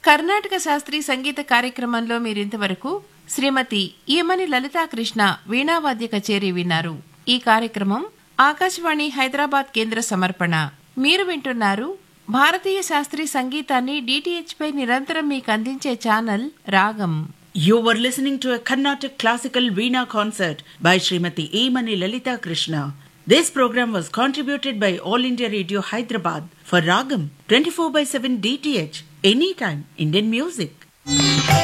కర్ణాటక శాస్త్రీయ సంగీత కార్యక్రమంలో మీరింతవరకు శ్రీమతి ఈమని లలితాకృష్ణ వీణావాద్య కచేరీ విన్నారు ఈ కార్యక్రమం ఆకాశవాణి హైదరాబాద్ కేంద్ర సమర్పణ మీరు వింటున్నారు భారతీయ శాస్త్రీయ సంగీతాన్ని డిటిహెచ్ పై నిరంతరం మీకు అందించే ఛానల్ రాగం You were listening to a Carnatic classical Veena concert by Srimati Emani Lalita Krishna. This program was contributed by All India Radio Hyderabad for Ragam 24 by 7 DTH, anytime Indian music.